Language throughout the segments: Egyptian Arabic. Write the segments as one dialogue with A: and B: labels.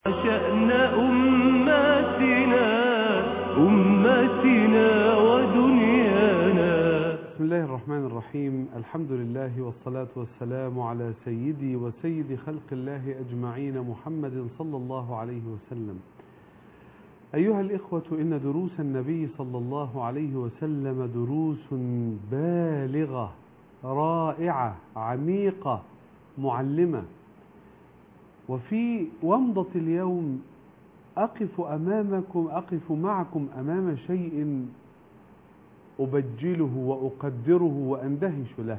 A: شأن أمتنا أمتنا ودنيانا
B: بسم الله الرحمن الرحيم الحمد لله والصلاة والسلام على سيدي وسيد خلق الله أجمعين محمد صلى الله عليه وسلم أيها الإخوة إن دروس النبي صلى الله عليه وسلم دروس بالغة رائعة عميقة معلمة وفي ومضة اليوم أقف أمامكم أقف معكم أمام شيء أبجله وأقدره وأندهش له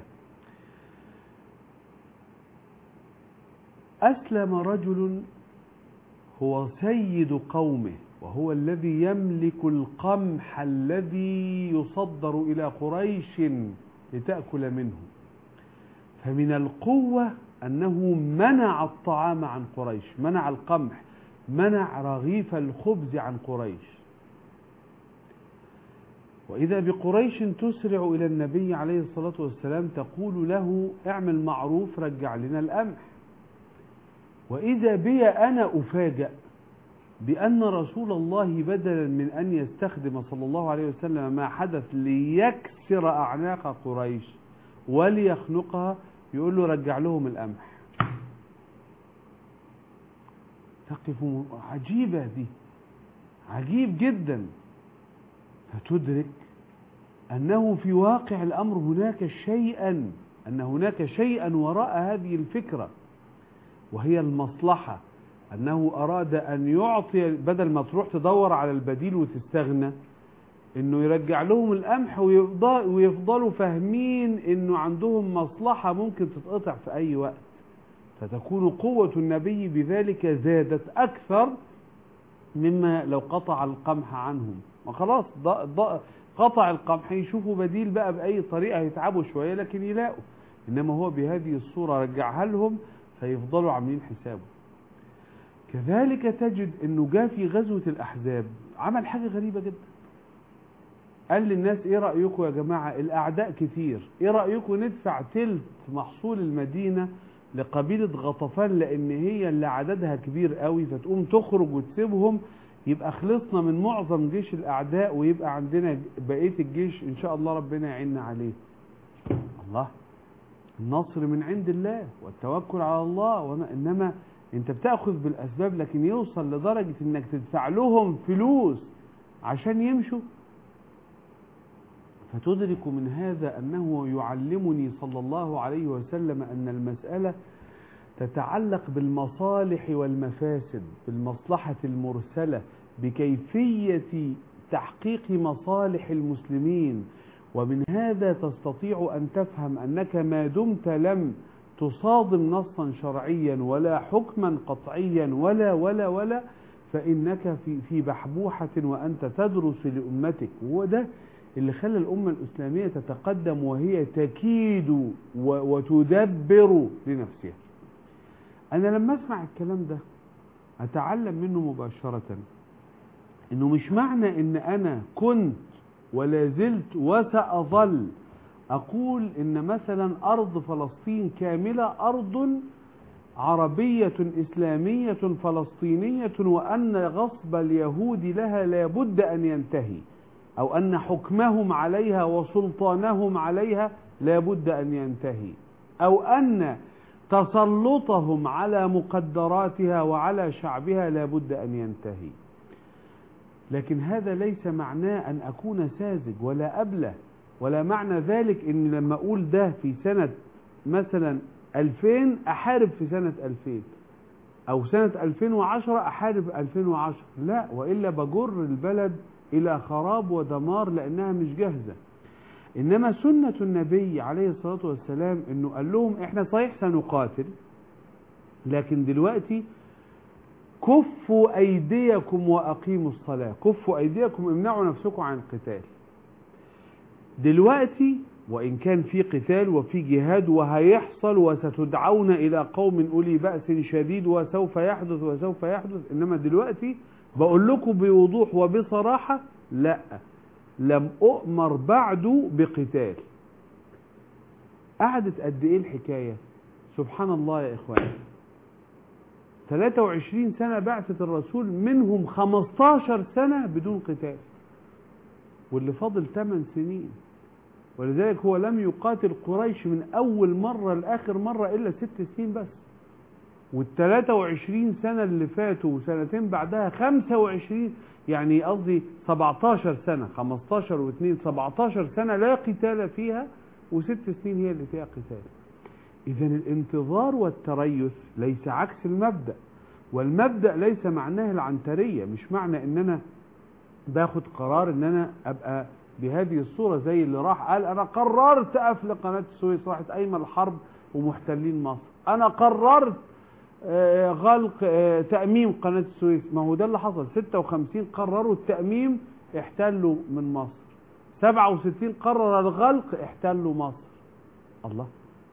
B: أسلم رجل هو سيد قومه وهو الذي يملك القمح الذي يصدر إلى قريش لتأكل منه فمن القوة أنه منع الطعام عن قريش منع القمح منع رغيف الخبز عن قريش وإذا بقريش تسرع إلى النبي عليه الصلاة والسلام تقول له اعمل معروف رجع لنا القمح وإذا بي أنا أفاجأ بأن رسول الله بدلا من أن يستخدم صلى الله عليه وسلم ما حدث ليكسر أعناق قريش وليخنقها يقول له رجع لهم القمح تقف عجيبة دي عجيب جدا فتدرك أنه في واقع الأمر هناك شيئا أن هناك شيئا وراء هذه الفكرة وهي المصلحة أنه أراد أن يعطي بدل ما تروح تدور على البديل وتستغنى انه يرجع لهم القمح ويفضلوا فاهمين انه عندهم مصلحة ممكن تتقطع في اي وقت فتكون قوة النبي بذلك زادت اكثر مما لو قطع القمح عنهم وخلاص قطع القمح يشوفوا بديل بقى باي طريقة يتعبوا شوية لكن يلاقوا انما هو بهذه الصورة رجعها لهم فيفضلوا عاملين حسابه كذلك تجد انه جاء في غزوة الاحزاب عمل حاجة غريبة جدا قال للناس ايه رأيكم يا جماعة الاعداء كتير ايه رأيكم ندفع تلت محصول المدينة لقبيلة غطفان لان هي اللي عددها كبير قوي فتقوم تخرج وتسيبهم يبقى خلصنا من معظم جيش الاعداء ويبقى عندنا بقية الجيش ان شاء الله ربنا يعيننا عليه الله النصر من عند الله والتوكل على الله انما انت بتاخذ بالاسباب لكن يوصل لدرجة انك تدفع لهم فلوس عشان يمشوا فتدرك من هذا أنه يعلمني صلى الله عليه وسلم أن المسألة تتعلق بالمصالح والمفاسد بالمصلحة المرسلة بكيفية تحقيق مصالح المسلمين ومن هذا تستطيع أن تفهم أنك ما دمت لم تصادم نصا شرعيا ولا حكما قطعيا ولا ولا ولا فإنك في في بحبوحة وأنت تدرس لأمتك وهو ده اللي خلى الأمة الإسلامية تتقدم وهي تكيد وتدبر لنفسها أنا لما أسمع الكلام ده أتعلم منه مباشرة إنه مش معنى إن أنا كنت ولا زلت وسأظل أقول إن مثلا أرض فلسطين كاملة أرض عربية إسلامية فلسطينية وأن غصب اليهود لها لابد أن ينتهي أو أن حكمهم عليها وسلطانهم عليها لابد أن ينتهي أو أن تسلطهم على مقدراتها وعلى شعبها لابد أن ينتهي لكن هذا ليس معناه أن أكون ساذج ولا أبله ولا معنى ذلك أن لما أقول ده في سنة مثلا 2000 أحارب في سنة 2000 أو سنة 2010 أحارب 2010 لا وإلا بجر البلد إلى خراب ودمار لأنها مش جاهزة إنما سنة النبي عليه الصلاة والسلام إنه قال لهم إحنا صحيح سنقاتل لكن دلوقتي كفوا أيديكم وأقيموا الصلاة كفوا أيديكم امنعوا نفسكم عن القتال دلوقتي وإن كان في قتال وفي جهاد وهيحصل وستدعون إلى قوم أولي بأس شديد وسوف يحدث وسوف يحدث إنما دلوقتي بقول لكم بوضوح وبصراحة لا لم أؤمر بعد بقتال قعدت قد إيه الحكاية سبحان الله يا إخوان 23 سنة بعثة الرسول منهم 15 سنة بدون قتال واللي فاضل 8 سنين ولذلك هو لم يقاتل قريش من أول مرة لآخر مرة إلا ست سنين بس وال 23 سنة اللي فاتوا وسنتين بعدها 25 يعني قصدي 17 سنة 15 و2 17 سنة لا قتال فيها وست سنين هي اللي فيها قتال إذا الانتظار والتريث ليس عكس المبدأ والمبدأ ليس معناه العنترية مش معنى إن أنا باخد قرار إن أنا أبقى بهذه الصورة زي اللي راح قال أنا قررت قفل قناة السويس راحت قايمة الحرب ومحتلين مصر أنا قررت آه، غلق آه، تأميم قناة السويس ما هو ده اللي حصل 56 قرروا التأميم احتلوا من مصر 67 قرر الغلق احتلوا مصر الله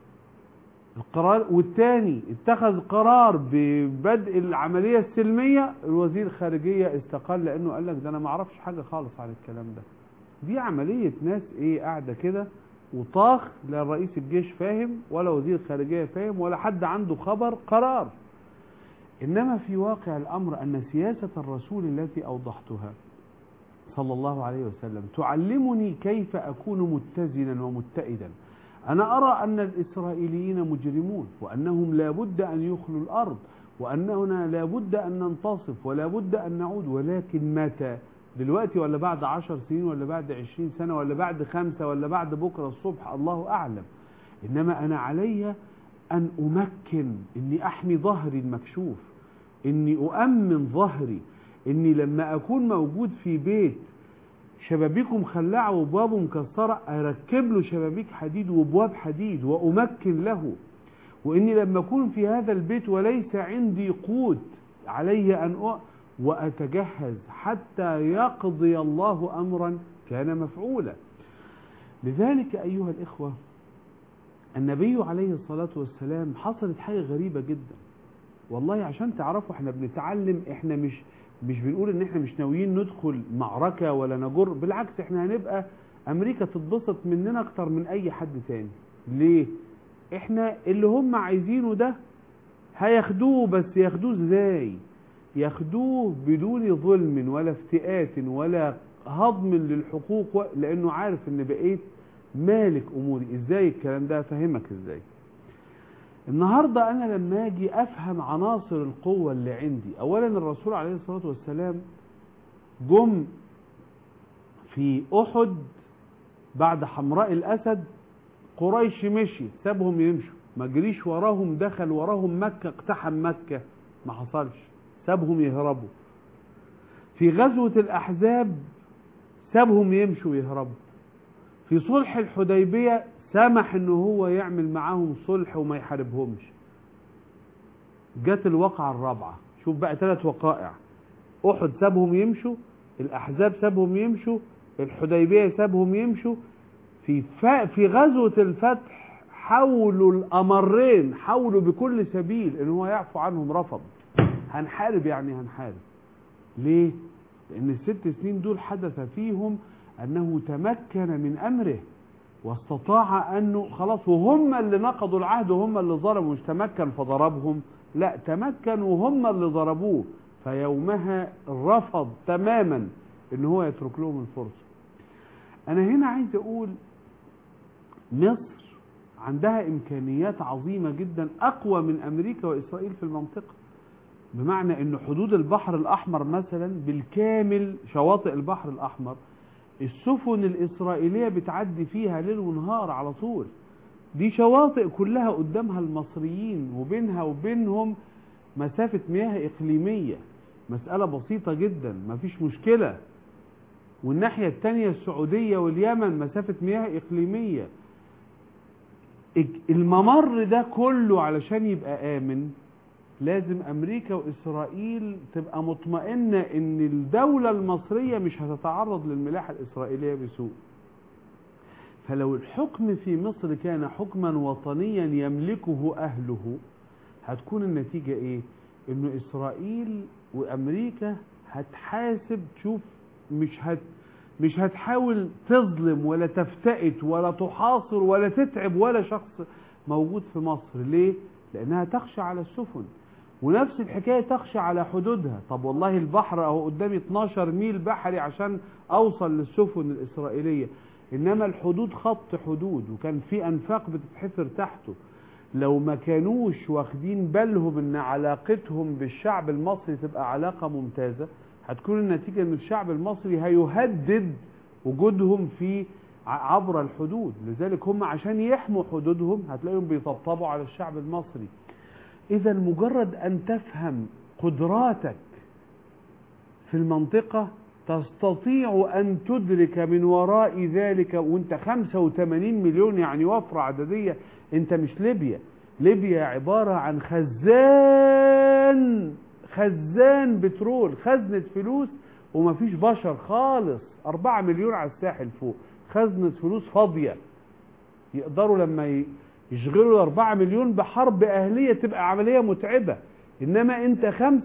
B: القرار والتاني اتخذ قرار ببدء العملية السلمية الوزير الخارجية استقال لانه قال لك ده انا ما اعرفش حاجة خالص عن الكلام ده دي عملية ناس ايه قاعدة كده وطاخ لا رئيس الجيش فاهم ولا وزير الخارجية فاهم ولا حد عنده خبر قرار انما في واقع الامر ان سياسة الرسول التي اوضحتها صلى الله عليه وسلم تعلمني كيف اكون متزنا ومتئدا أنا أرى أن الإسرائيليين مجرمون وأنهم لا بد أن يخلوا الأرض وأننا لا بد أن ننتصف ولا بد أن نعود ولكن متى دلوقتي ولا بعد عشر سنين ولا بعد عشرين سنة ولا بعد خمسة ولا بعد بكرة الصبح الله أعلم إنما أنا علي أن أمكن إني أحمي ظهري المكشوف إني أؤمن ظهري إني لما أكون موجود في بيت شبابيكه مخلعة وابوابه مكسرة اركب له شبابيك حديد وابواب حديد وامكن له واني لما اكون في هذا البيت وليس عندي قوت علي ان أ... واتجهز حتى يقضي الله امرا كان مفعولا لذلك ايها الاخوه النبي عليه الصلاه والسلام حصلت حاجه غريبه جدا والله عشان تعرفوا احنا بنتعلم احنا مش مش بنقول ان احنا مش ناويين ندخل معركة ولا نجر بالعكس احنا هنبقى امريكا تتبسط مننا اكتر من اي حد تاني ليه احنا اللي هم عايزينه ده هياخدوه بس ياخدوه ازاي ياخدوه بدون ظلم ولا افتئات ولا هضم للحقوق و... لانه عارف ان بقيت مالك اموري ازاي الكلام ده افهمك ازاي النهاردة أنا لما أجي أفهم عناصر القوة اللي عندي أولا الرسول عليه الصلاة والسلام جم في أحد بعد حمراء الأسد قريش مشي سابهم يمشوا ما جريش وراهم دخل وراهم مكة اقتحم مكة ما حصلش سابهم يهربوا في غزوة الأحزاب سابهم يمشوا ويهربوا في صلح الحديبية سمح ان هو يعمل معاهم صلح وما يحاربهمش جت الواقعة الرابعة شوف بقى ثلاث وقائع احد سابهم يمشوا الاحزاب سابهم يمشوا الحديبية سابهم يمشوا في ف... في غزوة الفتح حاولوا الامرين حاولوا بكل سبيل ان هو يعفو عنهم رفض هنحارب يعني هنحارب ليه لان الست سنين دول حدث فيهم انه تمكن من امره واستطاع انه خلاص وهم اللي نقضوا العهد وهم اللي ظلموا مش تمكن فضربهم لا تمكن وهم اللي ضربوه فيومها رفض تماما ان هو يترك لهم الفرصه انا هنا عايز اقول مصر عندها امكانيات عظيمه جدا اقوى من امريكا واسرائيل في المنطقه بمعنى ان حدود البحر الاحمر مثلا بالكامل شواطئ البحر الاحمر السفن الإسرائيلية بتعدي فيها ليل ونهار على طول دي شواطئ كلها قدامها المصريين وبينها وبينهم مسافة مياه إقليمية مسألة بسيطة جدا مفيش مشكلة والناحية التانية السعودية واليمن مسافة مياه إقليمية الممر ده كله علشان يبقى آمن لازم امريكا واسرائيل تبقى مطمئنه ان الدوله المصريه مش هتتعرض للملاحه الاسرائيليه بسوء فلو الحكم في مصر كان حكما وطنيا يملكه اهله هتكون النتيجه ايه انه اسرائيل وامريكا هتحاسب تشوف مش هت مش هتحاول تظلم ولا تفتئت ولا تحاصر ولا تتعب ولا شخص موجود في مصر ليه لانها تخشى على السفن ونفس الحكاية تخشى على حدودها طب والله البحر اهو قدامي 12 ميل بحري عشان اوصل للسفن الاسرائيلية انما الحدود خط حدود وكان في انفاق بتتحفر تحته لو ما كانوش واخدين بالهم ان علاقتهم بالشعب المصري تبقى علاقة ممتازة هتكون النتيجة ان الشعب المصري هيهدد وجودهم في ع- عبر الحدود لذلك هم عشان يحموا حدودهم هتلاقيهم بيطبطبوا على الشعب المصري اذا مجرد ان تفهم قدراتك في المنطقة تستطيع أن تدرك من وراء ذلك وانت 85 مليون يعني وفرة عددية انت مش ليبيا ليبيا عبارة عن خزان خزان بترول خزنة فلوس ومفيش بشر خالص 4 مليون على الساحل فوق خزنة فلوس فاضية يقدروا لما ي- يشغلوا الأربعة مليون بحرب أهلية تبقى عملية متعبة إنما أنت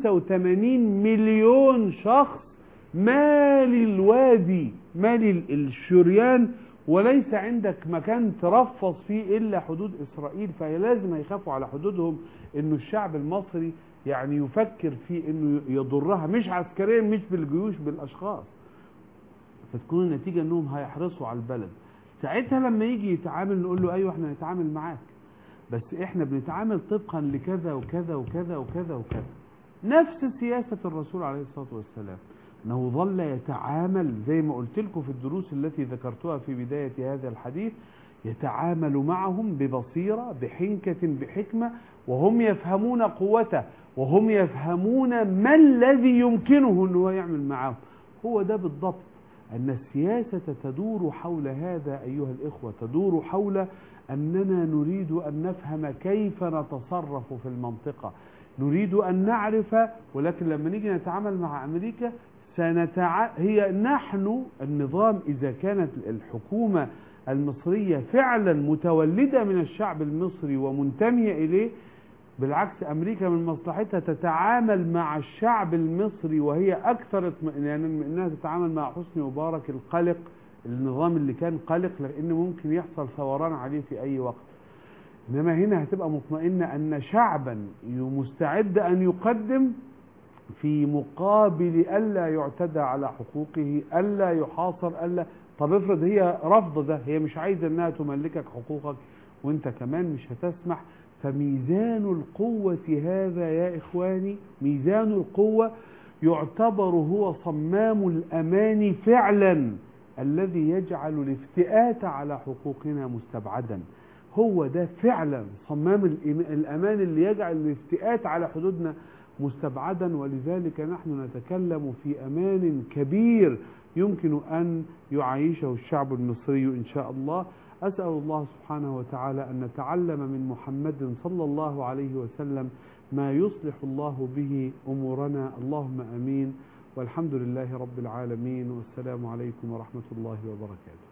B: 85 مليون شخص مالي الوادي مالي ال- الشريان وليس عندك مكان ترفص فيه إلا حدود إسرائيل فلازم هيخافوا على حدودهم إنه الشعب المصري يعني يفكر في إنه يضرها مش عسكريا مش بالجيوش بالأشخاص فتكون النتيجة إنهم هيحرصوا على البلد ساعتها لما يجي يتعامل نقول له أيوه إحنا نتعامل معاك بس إحنا بنتعامل طبقا لكذا وكذا وكذا وكذا وكذا نفس سياسة الرسول عليه الصلاة والسلام أنه ظل يتعامل زي ما قلت لكم في الدروس التي ذكرتها في بداية هذا الحديث يتعامل معهم ببصيرة بحنكة بحكمة وهم يفهمون قوته وهم يفهمون ما الذي يمكنه أنه يعمل معهم هو ده بالضبط أن السياسة تدور حول هذا أيها الإخوة تدور حول أننا نريد أن نفهم كيف نتصرف في المنطقة نريد أن نعرف ولكن لما نيجي نتعامل مع أمريكا سنتع... هي نحن النظام إذا كانت الحكومة المصرية فعلا متولدة من الشعب المصري ومنتمية إليه بالعكس أمريكا من مصلحتها تتعامل مع الشعب المصري وهي أكثر اطمئنانا من أنها تتعامل مع حسني مبارك القلق النظام اللي كان قلق لأن ممكن يحصل ثوران عليه في أي وقت إنما هنا هتبقى مطمئنة أن شعبا مستعد أن يقدم في مقابل ألا يعتدى على حقوقه ألا يحاصر ألا طب افرض هي رافضة ده هي مش عايزة أنها تملكك حقوقك وانت كمان مش هتسمح فميزان القوة هذا يا إخواني ميزان القوة يعتبر هو صمام الأمان فعلا الذي يجعل الافتئات على حقوقنا مستبعدا هو ده فعلا صمام الإم- الأمان اللي يجعل الافتئات على حدودنا مستبعدا ولذلك نحن نتكلم في أمان كبير يمكن أن يعيشه الشعب المصري إن شاء الله أسأل الله سبحانه وتعالى أن نتعلم من محمد صلى الله عليه وسلم ما يصلح الله به أمورنا اللهم أمين والحمد لله رب العالمين والسلام عليكم ورحمة الله وبركاته